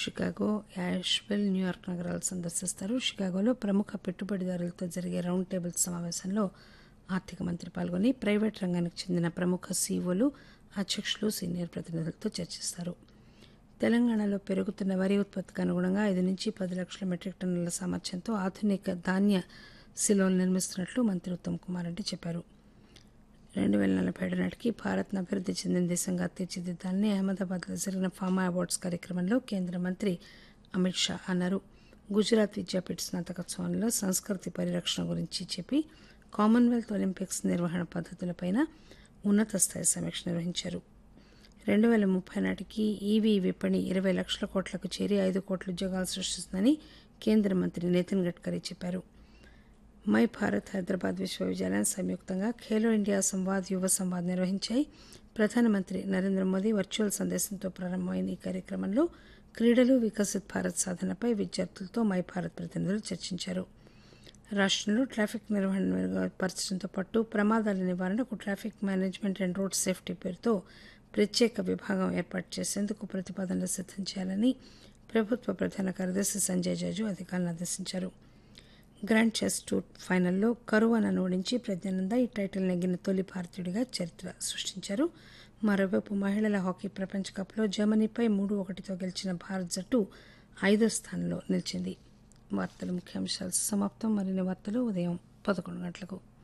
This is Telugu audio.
షికాగో యాష్విల్ న్యూయార్క్ నగరాలు సందర్శిస్తారు షికాగోలో ప్రముఖ పెట్టుబడిదారులతో జరిగే రౌండ్ టేబుల్ సమావేశంలో ఆర్థిక మంత్రి పాల్గొని ప్రైవేట్ రంగానికి చెందిన ప్రముఖ సీఈఓలు అధ్యక్షులు సీనియర్ ప్రతినిధులతో చర్చిస్తారు తెలంగాణలో పెరుగుతున్న వరి ఉత్పత్తికి అనుగుణంగా ఐదు నుంచి పది లక్షల మెట్రిక్ టన్నుల సామర్థ్యంతో ఆధునిక ధాన్య సిలోలు నిర్మిస్తున్నట్లు మంత్రి ఉత్తమ్ కుమార్ రెడ్డి చెప్పారు రెండు వేల నలభై ఏడు నాటికి భారత్ను అభివృద్ధి చెందిన దేశంగా తీర్చిదిద్దాలని అహ్మదాబాద్లో జరిగిన ఫామా అవార్డ్స్ కార్యక్రమంలో కేంద్ర మంత్రి అమిత్ షా అన్నారు గుజరాత్ విద్యాపీఠ స్నాతకోత్సవంలో సంస్కృతి పరిరక్షణ గురించి చెప్పి కామన్వెల్త్ ఒలింపిక్స్ నిర్వహణ పద్ధతులపైన ఉన్నత స్థాయి సమీక్ష నిర్వహించారు రెండు వేల ముప్పై నాటికి ఈవీ విపణి ఇరవై లక్షల కోట్లకు చేరి ఐదు కోట్ల ఉద్యోగాలు సృష్టిస్తుందని కేంద్ర మంత్రి నితిన్ గడ్కరీ చెప్పారు మై భారత్ హైదరాబాద్ విశ్వవిద్యాలయం సంయుక్తంగా ఖేలో ఇండియా సంవాద్ యువ సంవాద్ నిర్వహించాయి ప్రధానమంత్రి నరేంద్ర మోదీ వర్చువల్ సందేశంతో ప్రారంభమైన ఈ కార్యక్రమంలో క్రీడలు వికసిత్ భారత్ సాధనపై విద్యార్థులతో మై భారత్ ప్రతినిధులు చర్చించారు రాష్ట్రంలో ట్రాఫిక్ నిర్వహణ మెరుగుపరచడంతో పాటు ప్రమాదాల నివారణకు traffic management and road safety పేరుతో ప్రత్యేక విభాగం ఏర్పాటు చేసేందుకు ప్రతిపాదనలు సిద్ధం చేయాలని ప్రభుత్వ ప్రధాన కార్యదర్శి సంజయ్ జాజు అధికారులను ఆదేశించారు గ్రాండ్ చెస్ టూర్ ఫైనల్లో కరువానను ఓడించి ప్రజ్ఞానంద ఈ టైటిల్ నెగ్గిన తొలి భారతీయుడిగా చరిత్ర సృష్టించారు మరోవైపు మహిళల హాకీ ప్రపంచ కప్లో జర్మనీపై మూడు ఒకటితో గెలిచిన భారత్ జట్టు ఐదో స్థానంలో నిలిచింది వార్తల ముఖ్యాంశాలు సమాప్తం మరిన్ని వార్తలు ఉదయం పదకొండు గంటలకు